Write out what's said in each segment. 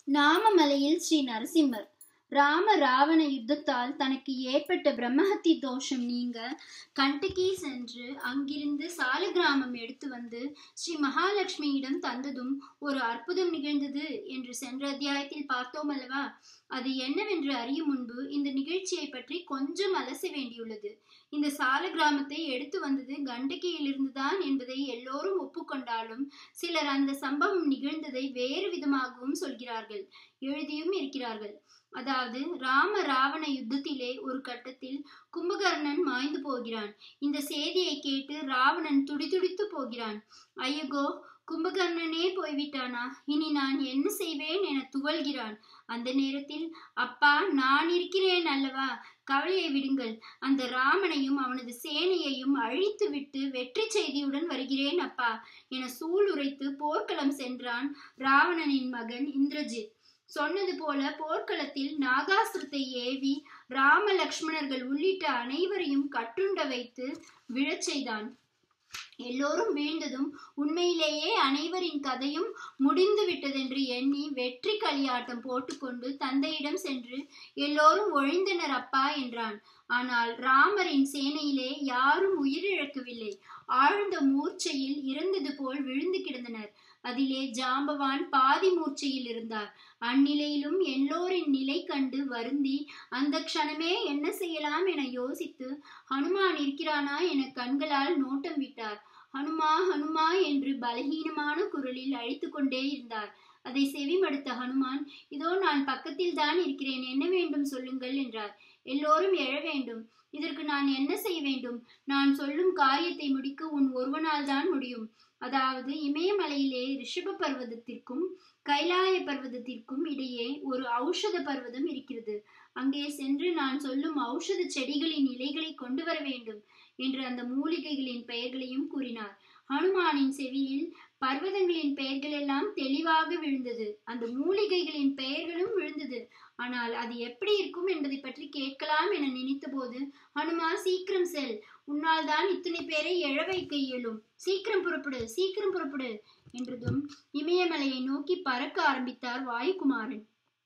நாமமலையில் ஸ்ரீ நரசிம்மர் ராம ராவண யுத்தத்தால் தனக்கு ஏற்பட்ட பிரம்மஹத்தி தோஷம் நீங்க கண்டகி சென்று அங்கிருந்து சாலக்கிராமம் எடுத்து வந்து ஸ்ரீ மகாலட்சுமியிடம் தந்ததும் ஒரு அற்புதம் நிகழ்ந்தது என்று சென்ற அத்தியாயத்தில் பார்த்தோம் அல்லவா அது என்னவென்று அறியும் முன்பு இந்த நிகழ்ச்சியை பற்றி கொஞ்சம் அலச வேண்டியுள்ளது இந்த சால கிராமத்தை எடுத்து வந்தது கண்டகியிலிருந்துதான் என்பதை எல்லோரும் ஒப்புக்கொண்டாலும் சிலர் அந்த சம்பவம் நிகழ்ந்ததை வேறு விதமாகவும் சொல்கிறார்கள் எழுதியும் இருக்கிறார்கள் அதாவது ராம ராவண யுத்தத்திலே ஒரு கட்டத்தில் கும்பகர்ணன் மாய்ந்து போகிறான் இந்த செய்தியை கேட்டு ராவணன் துடிதுடித்து போகிறான் ஐயகோ கும்பகர்ணனே போய்விட்டானா இனி நான் என்ன செய்வேன் என துவல்கிறான் அந்த நேரத்தில் அப்பா நான் இருக்கிறேன் அல்லவா கவலையை விடுங்கள் அந்த ராமனையும் அவனது சேனையையும் அழித்து விட்டு வெற்றி செய்தியுடன் வருகிறேன் அப்பா என சூளுரைத்து போர்க்களம் சென்றான் ராவணனின் மகன் இந்திரஜித் சொன்னது போல போர்க்களத்தில் நாகாசுரத்தை ஏவி ராம லக்ஷ்மணர்கள் உள்ளிட்ட அனைவரையும் கட்டுண்ட வைத்து விழச் செய்தான் எல்லோரும் வீழ்ந்ததும் உண்மையிலேயே அனைவரின் கதையும் முடிந்து விட்டதென்று எண்ணி வெற்றி களியாட்டம் போட்டுக்கொண்டு தந்தையிடம் சென்று எல்லோரும் ஒழிந்தனர் அப்பா என்றான் ஆனால் ராமரின் சேனையிலே யாரும் உயிரிழக்கவில்லை ஆழ்ந்த மூர்ச்சையில் இறந்தது போல் விழுந்து கிடந்தனர் அதிலே ஜாம்பவான் பாதி மூர்ச்சையில் இருந்தார் அந்நிலையிலும் எல்லோரின் நிலை கண்டு வருந்தி அந்த க்ஷணமே என்ன செய்யலாம் என யோசித்து ஹனுமான் இருக்கிறானா என கண்களால் நோட்டம் விட்டார் ஹனுமா ஹனுமா என்று பலகீனமான குரலில் அழைத்து கொண்டே இருந்தார் அதை செவிமடுத்த ஹனுமான் இதோ நான் பக்கத்தில் தான் இருக்கிறேன் என்ன வேண்டும் சொல்லுங்கள் என்றார் எல்லோரும் எழ வேண்டும் இதற்கு நான் என்ன செய்ய வேண்டும் நான் சொல்லும் காரியத்தை முடிக்க உன் ஒருவனால் தான் முடியும் அதாவது இமயமலையிலே ரிஷப பர்வதத்திற்கும் கைலாய பர்வதத்திற்கும் இடையே ஒரு ஔஷத பர்வதம் இருக்கிறது அங்கே சென்று நான் சொல்லும் ஔஷத செடிகளின் இலைகளை கொண்டு வர வேண்டும் என்று அந்த மூலிகைகளின் பெயர்களையும் கூறினார் ஹனுமானின் செவியில் பர்வதங்களின் பெயர்கள் எல்லாம் தெளிவாக விழுந்தது அந்த மூலிகைகளின் பெயர்களும் விழுந்தது ஆனால் அது எப்படி இருக்கும் என்பதை பற்றி கேட்கலாம் என நினைத்த போது ஹனுமா சீக்கிரம் செல் உன்னால் தான் இத்தனை பேரை எழ வைக்க இயலும் சீக்கிரம் புறப்படு சீக்கிரம் புறப்படு என்றதும் இமயமலையை நோக்கி பறக்க ஆரம்பித்தார் வாயுகுமாரன்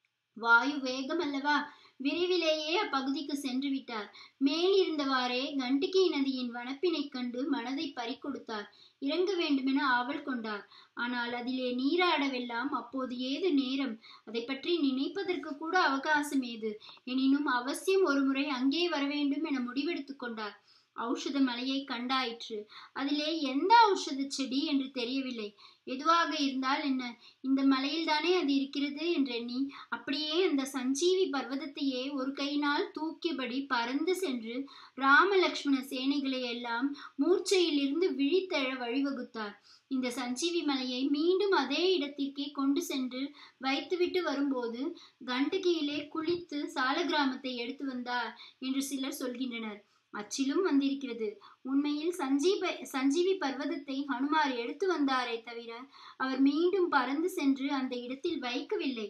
வாயு வேகம் அல்லவா விரைவிலேயே அப்பகுதிக்கு சென்று விட்டார் மேல் இருந்தவாறே கண்டிகை நதியின் வனப்பினை கண்டு மனதை பறிக்கொடுத்தார் இறங்க வேண்டுமென ஆவல் கொண்டார் ஆனால் அதிலே நீராடவெல்லாம் அப்போது ஏது நேரம் அதை பற்றி நினைப்பதற்கு கூட அவகாசம் ஏது எனினும் அவசியம் ஒருமுறை அங்கே வர வேண்டும் என முடிவெடுத்து கொண்டார் ஔஷத மலையை கண்டாயிற்று அதிலே எந்த ஔஷத செடி என்று தெரியவில்லை எதுவாக இருந்தால் என்ன இந்த மலையில் தானே அது இருக்கிறது என்றெண்ணி அப்படியே அந்த சஞ்சீவி பர்வதத்தையே ஒரு கையினால் தூக்கியபடி பறந்து சென்று ராமலக்ஷ்மண சேனைகளை எல்லாம் மூர்ச்சையிலிருந்து விழித்தெழ வழிவகுத்தார் இந்த சஞ்சீவி மலையை மீண்டும் அதே இடத்திற்கே கொண்டு சென்று வைத்துவிட்டு வரும்போது கண்டகியிலே குளித்து சால கிராமத்தை எடுத்து வந்தார் என்று சிலர் சொல்கின்றனர் அச்சிலும் வந்திருக்கிறது உண்மையில் சஞ்சீப சஞ்சீவி பர்வதத்தை ஹனுமார் எடுத்து வந்தாரே தவிர அவர் மீண்டும் பறந்து சென்று அந்த இடத்தில் வைக்கவில்லை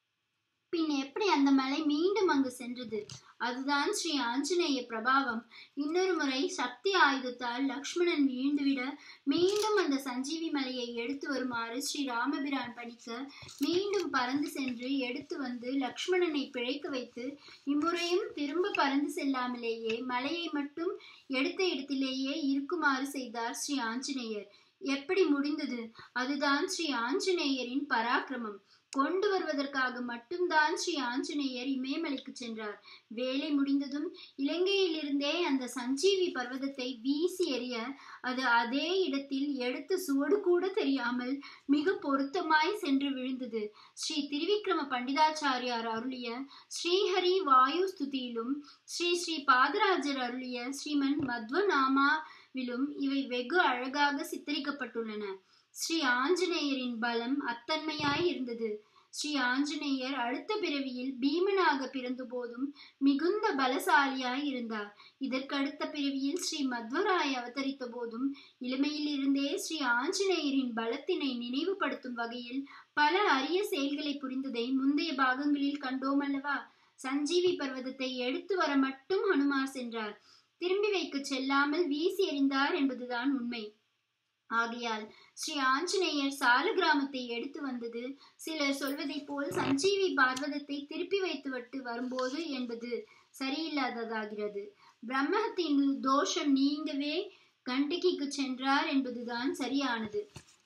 பின் எப்படி அந்த மலை மீண்டும் அங்கு சென்றது அதுதான் ஸ்ரீ ஆஞ்சநேய பிரபாவம் இன்னொரு முறை சக்தி ஆயுதத்தால் லக்ஷ்மணன் வீழ்ந்துவிட மீண்டும் அந்த சஞ்சீவி மலையை எடுத்து வருமாறு ஸ்ரீ ராமபிரான் பணிக்க மீண்டும் பறந்து சென்று எடுத்து வந்து லக்ஷ்மணனை பிழைக்க வைத்து இம்முறையும் திரும்ப பறந்து செல்லாமலேயே மலையை மட்டும் எடுத்த இடத்திலேயே இருக்குமாறு செய்தார் ஸ்ரீ ஆஞ்சநேயர் எப்படி முடிந்தது அதுதான் ஸ்ரீ ஆஞ்சநேயரின் பராக்கிரமம் கொண்டு வருவதற்காக மட்டும்தான் ஸ்ரீ ஆஞ்சநேயர் இமயமலைக்கு சென்றார் வேலை முடிந்ததும் இலங்கையிலிருந்தே அந்த சஞ்சீவி பர்வதத்தை வீசி எறிய அது அதே இடத்தில் எடுத்து சுவடு கூட தெரியாமல் மிக பொருத்தமாய் சென்று விழுந்தது ஸ்ரீ திருவிக்ரம பண்டிதாச்சாரியார் அருளிய ஸ்ரீஹரி வாயு ஸ்துதியிலும் ஸ்ரீ ஸ்ரீ பாதராஜர் அருளிய ஸ்ரீமன் மத்வநாமாவிலும் இவை வெகு அழகாக சித்தரிக்கப்பட்டுள்ளன ஸ்ரீ ஆஞ்சநேயரின் பலம் அத்தன்மையாய் இருந்தது ஸ்ரீ ஆஞ்சநேயர் அடுத்த பிறவியில் பீமனாக பிறந்த போதும் மிகுந்த பலசாலியாய் இருந்தார் இதற்கடுத்த பிறவியில் ஸ்ரீ மத்வராய் அவதரித்த போதும் இளமையில் இருந்தே ஸ்ரீ ஆஞ்சநேயரின் பலத்தினை நினைவுபடுத்தும் வகையில் பல அரிய செயல்களை புரிந்ததை முந்தைய பாகங்களில் கண்டோம் அல்லவா சஞ்சீவி பர்வதத்தை எடுத்து வர மட்டும் ஹனுமார் சென்றார் திரும்பி வைக்க செல்லாமல் வீசி எறிந்தார் என்பதுதான் உண்மை ஆகையால் ஸ்ரீ ஆஞ்சநேயர் சால கிராமத்தை எடுத்து வந்தது சிலர் சொல்வதைப் போல் சஞ்சீவி பார்வதத்தை திருப்பி வைத்துவிட்டு வரும்போது என்பது சரியில்லாததாகிறது பிரம்மத்தின் தோஷம் நீங்கவே கண்டகிக்கு சென்றார் என்பதுதான் சரியானது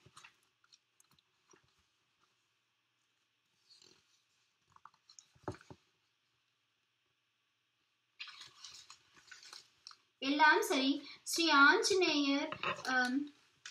எல்லாம் சரி ஸ்ரீ ஆஞ்சநேயர் ஆம்,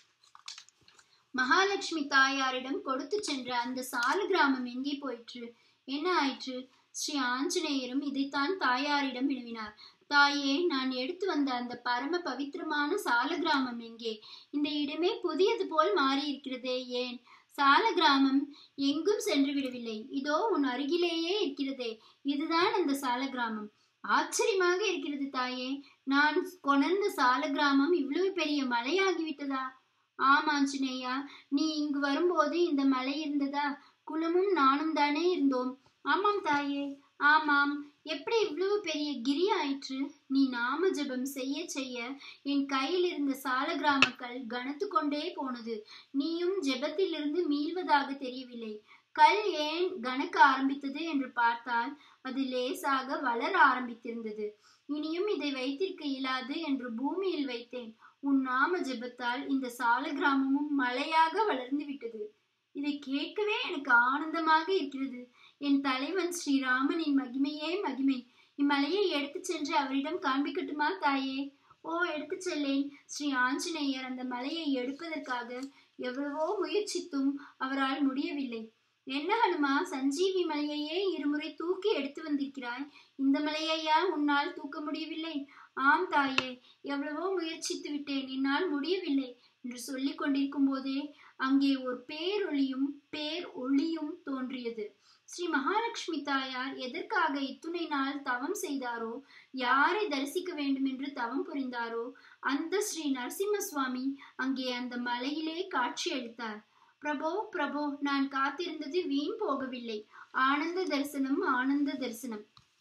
மகாலட்சுமி தாயாரிடம் கொடுத்து சென்ற அந்த சால கிராமம் எங்கே போயிற்று என்ன ஆயிற்று ஸ்ரீ ஆஞ்சநேயரும் இதைத்தான் தாயாரிடம் வினவினார் தாயே நான் எடுத்து வந்த அந்த பரம பவித்திரமான சால கிராமம் எங்கே இந்த இடமே புதியது போல் மாறி இருக்கிறதே ஏன் சால கிராமம் எங்கும் சென்று விடவில்லை இதோ உன் அருகிலேயே இருக்கிறதே இதுதான் அந்த சால கிராமம் ஆச்சரியமாக இருக்கிறது தாயே நான் கொணர்ந்த சால கிராமம் இவ்வளவு பெரிய மலையாகிவிட்டதா ஆம் ஆஞ்சநேயா நீ இங்கு வரும்போது இந்த மலை இருந்ததா குலமும் நானும் தானே இருந்தோம் ஆமாம் தாயே ஆமாம் எப்படி இவ்வளவு பெரிய கிரி ஆயிற்று நீ நாம ஜெபம் செய்ய செய்ய என் கையில் இருந்த சால கிராமக்கல் கனத்து கொண்டே போனது நீயும் ஜெபத்திலிருந்து மீள்வதாக தெரியவில்லை கல் ஏன் கணக்க ஆரம்பித்தது என்று பார்த்தால் அது லேசாக வளர ஆரம்பித்திருந்தது இனியும் இதை வைத்திருக்க இயலாது என்று பூமியில் வைத்தேன் உன் நாம ஜெபத்தால் இந்த சால கிராமமும் மலையாக வளர்ந்து விட்டது இதை கேட்கவே எனக்கு ஆனந்தமாக இருக்கிறது என் தலைவன் ஸ்ரீராமனின் மகிமையே மகிமை இம்மலையை எடுத்துச் சென்று அவரிடம் காண்பிக்கட்டுமா தாயே ஓ எடுத்துச் செல்லேன் ஸ்ரீ ஆஞ்சநேயர் அந்த மலையை எடுப்பதற்காக எவ்வளவோ முயற்சித்தும் அவரால் முடியவில்லை என்ன ஹனுமா சஞ்சீவி மலையையே இருமுறை தூக்கி எடுத்து வந்திருக்கிறாய் இந்த மலையையா உன்னால் தூக்க முடியவில்லை ஆம் தாயே எவ்வளவோ முயற்சித்து விட்டேன் என்னால் முடியவில்லை என்று சொல்லிக் கொண்டிருக்கும் போதே அங்கே ஒரு பேரொளியும் பேர் ஒளியும் தோன்றியது ஸ்ரீ மகாலட்சுமி தாயார் எதற்காக இத்துணை நாள் தவம் செய்தாரோ யாரை தரிசிக்க வேண்டும் என்று தவம் புரிந்தாரோ அந்த ஸ்ரீ நரசிம்ம சுவாமி அங்கே அந்த மலையிலே காட்சியளித்தார் பிரபோ பிரபோ நான் காத்திருந்தது வீண் போகவில்லை ஆனந்த தரிசனம் ஆனந்த தரிசனம்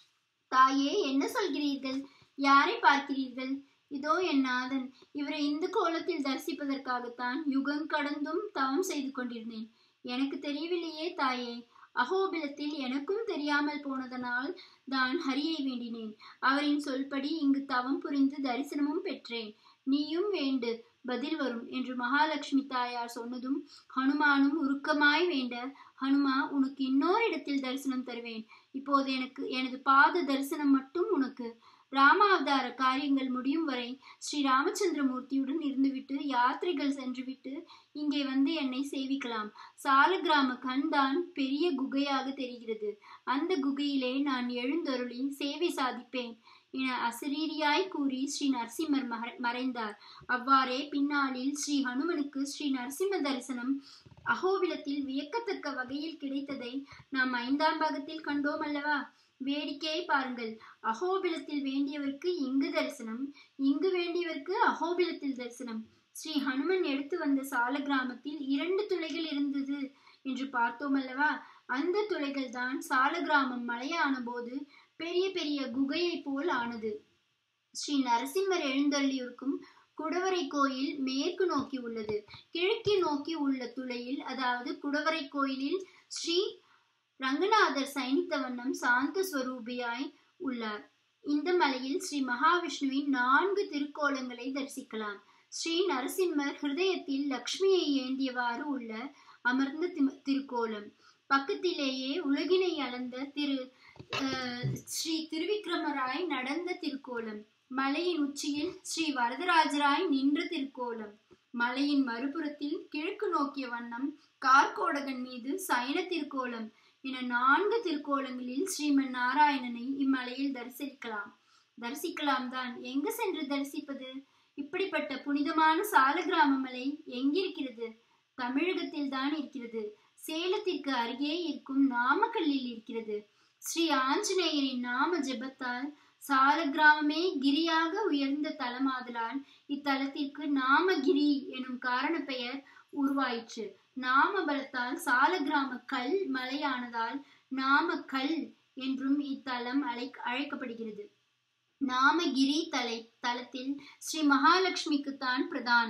தாயே என்ன சொல்கிறீர்கள் யாரை பார்க்கிறீர்கள் இதோ என் நாதன் இவரை இந்த கோலத்தில் தரிசிப்பதற்காகத்தான் யுகம் கடந்தும் தவம் செய்து கொண்டிருந்தேன் எனக்கு தெரியவில்லையே தாயே அகோபிலத்தில் எனக்கும் தெரியாமல் போனதனால் தான் ஹரியை வேண்டினேன் அவரின் சொல்படி இங்கு தவம் புரிந்து தரிசனமும் பெற்றேன் நீயும் வேண்டு பதில் வரும் என்று மகாலட்சுமி தாயார் சொன்னதும் ஹனுமானும் உருக்கமாய் வேண்ட ஹனுமா உனக்கு இன்னொரு இடத்தில் தரிசனம் தருவேன் இப்போது எனக்கு எனது பாத தரிசனம் மட்டும் உனக்கு ராமாவதார காரியங்கள் முடியும் வரை ஸ்ரீ ராமச்சந்திரமூர்த்தியுடன் இருந்துவிட்டு யாத்திரைகள் சென்றுவிட்டு இங்கே வந்து என்னை சேவிக்கலாம் சாலக்கிராம கண்தான் பெரிய குகையாக தெரிகிறது அந்த குகையிலே நான் எழுந்தருளி சேவை சாதிப்பேன் என அசரீரியாய் கூறி ஸ்ரீ நரசிம்மர் மற- மறைந்தார் அவ்வாறே பின்னாளில் ஸ்ரீ ஹனுமனுக்கு ஸ்ரீ நரசிம்ம தரிசனம் அகோபிலத்தில் வியக்கத்தக்க வகையில் கிடைத்ததை நாம் ஐந்தாம் பாகத்தில் கண்டோம் அல்லவா வேடிக்கையை பாருங்கள் அகோபிலத்தில் வேண்டியவருக்கு இங்கு தரிசனம் இங்கு வேண்டியவருக்கு அகோபிலத்தில் தரிசனம் ஸ்ரீ ஹனுமன் எடுத்து வந்த சால கிராமத்தில் இரண்டு துளைகள் இருந்தது என்று பார்த்தோம் அல்லவா அந்த துளைகள் தான் சால கிராமம் மலையான போது பெரிய பெரிய குகையை போல் ஆனது ஸ்ரீ நரசிம்மர் எழுந்தள்ளியிருக்கும் குடவரை கோயில் மேற்கு நோக்கி உள்ளது கிழக்கு நோக்கி உள்ள துளையில் அதாவது குடவரை கோயிலில் ஸ்ரீ ரங்கநாதர் சைனித்த வண்ணம் சாந்த ஸ்வரூபியாய் உள்ளார் இந்த மலையில் ஸ்ரீ மகாவிஷ்ணுவின் நான்கு திருக்கோலங்களை தரிசிக்கலாம் ஸ்ரீ நரசிம்மர் ஹிருதயத்தில் லக்ஷ்மியை ஏந்தியவாறு உள்ள அமர்ந்த திம- திருக்கோலம் பக்கத்திலேயே உலகினை அளந்த திரு அஹ், ஸ்ரீ திருவிக்ரமராய் நடந்த திருக்கோலம் மலையின் உச்சியில் ஸ்ரீ வரதராஜராய் நின்ற திருக்கோலம் மலையின் மறுபுறத்தில் கிழக்கு நோக்கிய வண்ணம் கார்கோடகன் மீது சயன திருக்கோலம் என நான்கு திருக்கோலங்களில் ஸ்ரீமன் நாராயணனை இம்மலையில் தரிசிக்கலாம் தரிசிக்கலாம் தான் எங்கு சென்று தரிசிப்பது இப்படிப்பட்ட புனிதமான சாலகிராம மலை எங்கிருக்கிறது தமிழகத்தில் தான் இருக்கிறது சேலத்திற்கு அருகே இருக்கும் நாமக்கல்லில் இருக்கிறது ஸ்ரீ ஆஞ்சநேயரின் நாம ஜெபத்தால் சால கிராமமே கிரியாக உயர்ந்த தலமாதலால் இத்தலத்திற்கு நாமகிரி எனும் காரண பெயர் உருவாயிற்று நாம பலத்தால் சால கிராம கல் மலையானதால் நாமக்கல் என்றும் இத்தலம் அழை அழைக்கப்படுகிறது நாமகிரி தலை தலத்தில் ஸ்ரீ மகாலட்சுமிக்குத்தான் பிரதானம்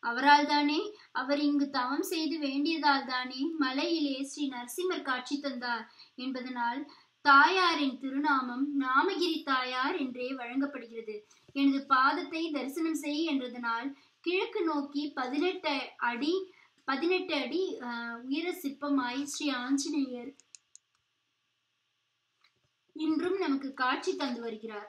அவரால் தானே அவர் இங்கு தவம் செய்து வேண்டியதால் தானே மலையிலே ஸ்ரீ நரசிம்மர் காட்சி தந்தார் என்பதனால் தாயாரின் திருநாமம் நாமகிரி தாயார் என்றே வழங்கப்படுகிறது எனது பாதத்தை தரிசனம் செய் என்றதனால் கிழக்கு நோக்கி பதினெட்டு அடி பதினெட்டு அடி அஹ், உயர சிற்பமாய் ஸ்ரீ ஆஞ்சநேயர் இன்றும் நமக்கு காட்சி தந்து வருகிறார்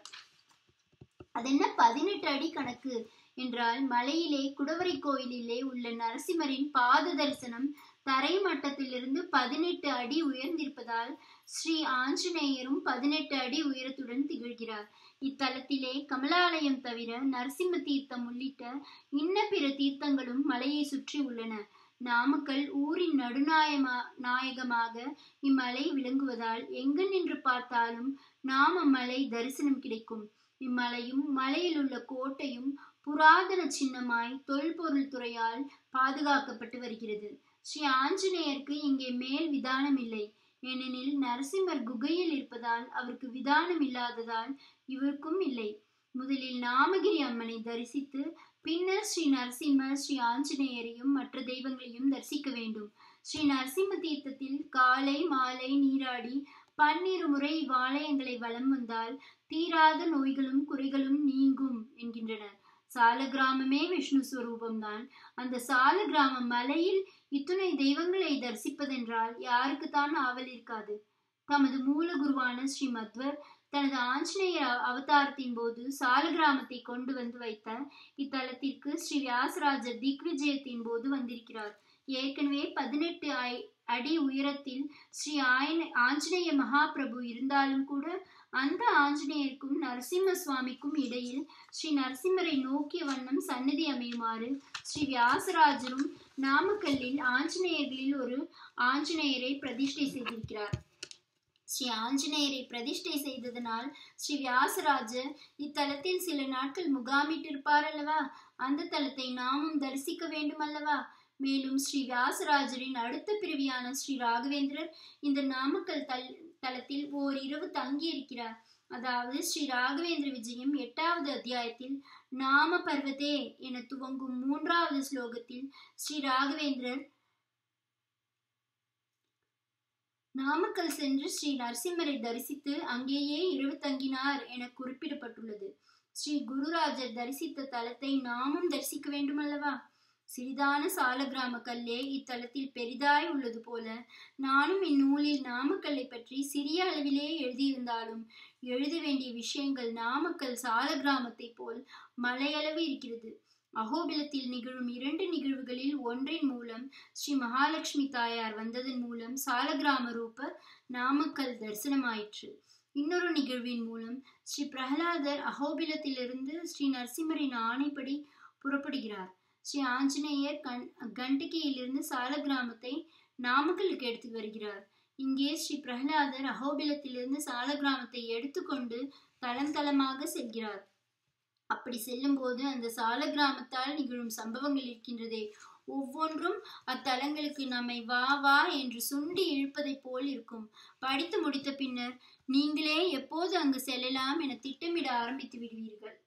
அதென்ன பதினெட்டு அடி கணக்கு என்றால் மலையிலே குடவரை கோயிலிலே உள்ள நரசிம்மரின் பாத தரிசனம் தரை மட்டத்திலிருந்து பதினெட்டு அடி உயர்ந்திருப்பதால் ஸ்ரீ ஆஞ்சநேயரும் பதினெட்டு அடி உயரத்துடன் திகழ்கிறார் இத்தலத்திலே கமலாலயம் தவிர நரசிம்ம தீர்த்தம் உள்ளிட்ட இன்ன பிற தீர்த்தங்களும் மலையை சுற்றி உள்ளன நாமக்கல் ஊரின் நடுநாயமா நாயகமாக இம்மலை விளங்குவதால் எங்கு நின்று பார்த்தாலும் நாம மலை தரிசனம் கிடைக்கும் இம்மலையும் மலையில் உள்ள கோட்டையும் புராதன சின்னமாய் தொல்பொருள் துறையால் பாதுகாக்கப்பட்டு வருகிறது ஸ்ரீ ஆஞ்சநேயருக்கு இங்கே மேல் விதானம் இல்லை ஏனெனில் நரசிம்மர் குகையில் இருப்பதால் அவருக்கு விதானம் இல்லாததால் இவருக்கும் இல்லை முதலில் நாமகிரி அம்மனை தரிசித்து பின்னர் ஸ்ரீ நரசிம்மர் ஸ்ரீ ஆஞ்சநேயரையும் மற்ற தெய்வங்களையும் தரிசிக்க வேண்டும் ஸ்ரீ நரசிம்ம தீர்த்தத்தில் காலை மாலை நீராடி பன்னிரு முறை வாலயங்களை வலம் வந்தால் தீராத நோய்களும் குறைகளும் நீங்கும் என்கின்றனர் சால கிராமமே விஷ்ணு ஸ்வரூபம்தான் அந்த சால கிராமம் மலையில் இத்துணை தெய்வங்களை தரிசிப்பதென்றால் யாருக்குத்தான் ஆவல் இருக்காது தமது மூல குருவான ஸ்ரீ மத்வர் தனது ஆஞ்சநேய அவதாரத்தின் போது சால கிராமத்தை கொண்டு வந்து வைத்த இத்தலத்திற்கு ஸ்ரீ வியாசராஜர் திக்விஜயத்தின் போது வந்திருக்கிறார் ஏற்கனவே பதினெட்டு அடி உயரத்தில் ஸ்ரீ ஆயன ஆஞ்சநேய மகாபிரபு இருந்தாலும் கூட அந்த ஆஞ்சநேயருக்கும் நரசிம்ம சுவாமிக்கும் இடையில் ஸ்ரீ நரசிம்மரை நோக்கிய வண்ணம் சன்னதி அமையுமாறு ஸ்ரீ வியாசராஜரும் நாமக்கல்லில் ஆஞ்சநேயர்களில் ஒரு ஆஞ்சநேயரை பிரதிஷ்டை செய்திருக்கிறார் ஸ்ரீ ஆஞ்சநேயரை பிரதிஷ்டை செய்ததனால் ஸ்ரீ வியாசராஜர் இத்தலத்தில் சில நாட்கள் முகாமிட்டிருப்பார் அல்லவா அந்த தலத்தை நாமும் தரிசிக்க வேண்டும் அல்லவா மேலும் ஸ்ரீ வியாசராஜரின் அடுத்த பிறவியான ஸ்ரீ ராகவேந்திரர் இந்த நாமக்கல் தல் தலத்தில் ஓர் இரவு தங்கி இருக்கிறார் அதாவது ஸ்ரீ ராகவேந்திர விஜயம் எட்டாவது அத்தியாயத்தில் நாம பர்வதே என துவங்கும் மூன்றாவது ஸ்லோகத்தில் ஸ்ரீ ராகவேந்திரர் நாமக்கல் சென்று ஸ்ரீ நரசிம்மரை தரிசித்து அங்கேயே இரவு தங்கினார் என குறிப்பிடப்பட்டுள்ளது ஸ்ரீ குருராஜர் தரிசித்த தலத்தை நாமும் தரிசிக்க வேண்டுமல்லவா சிறிதான சால கிராம கல்லே இத்தலத்தில் பெரிதாய் உள்ளது போல நானும் இந்நூலில் நாமக்கல்லை பற்றி சிறிய அளவிலே எழுதியிருந்தாலும் எழுத வேண்டிய விஷயங்கள் நாமக்கல் சால கிராமத்தை போல் மலையளவு இருக்கிறது அகோபிலத்தில் நிகழும் இரண்டு நிகழ்வுகளில் ஒன்றின் மூலம் ஸ்ரீ மகாலட்சுமி தாயார் வந்ததன் மூலம் சாலகிராம ரூப நாமக்கல் தரிசனமாயிற்று இன்னொரு நிகழ்வின் மூலம் ஸ்ரீ பிரகலாதர் அகோபிலத்திலிருந்து ஸ்ரீ நரசிம்மரின் ஆணைப்படி புறப்படுகிறார் ஸ்ரீ ஆஞ்சநேயர் கண் கண்டகியிலிருந்து சால கிராமத்தை நாமக்கலுக்கு எடுத்து வருகிறார் இங்கே ஸ்ரீ பிரகலாதர் அகோபிலத்திலிருந்து சால கிராமத்தை எடுத்துக்கொண்டு தளம் தளமாக செல்கிறார் அப்படி செல்லும் போது அந்த சால கிராமத்தால் நிகழும் சம்பவங்கள் இருக்கின்றதே ஒவ்வொன்றும் அத்தலங்களுக்கு நம்மை வா வா என்று சுண்டி இழுப்பதைப் போல் இருக்கும் படித்து முடித்த பின்னர் நீங்களே எப்போது அங்கு செல்லலாம் என திட்டமிட ஆரம்பித்து விடுவீர்கள்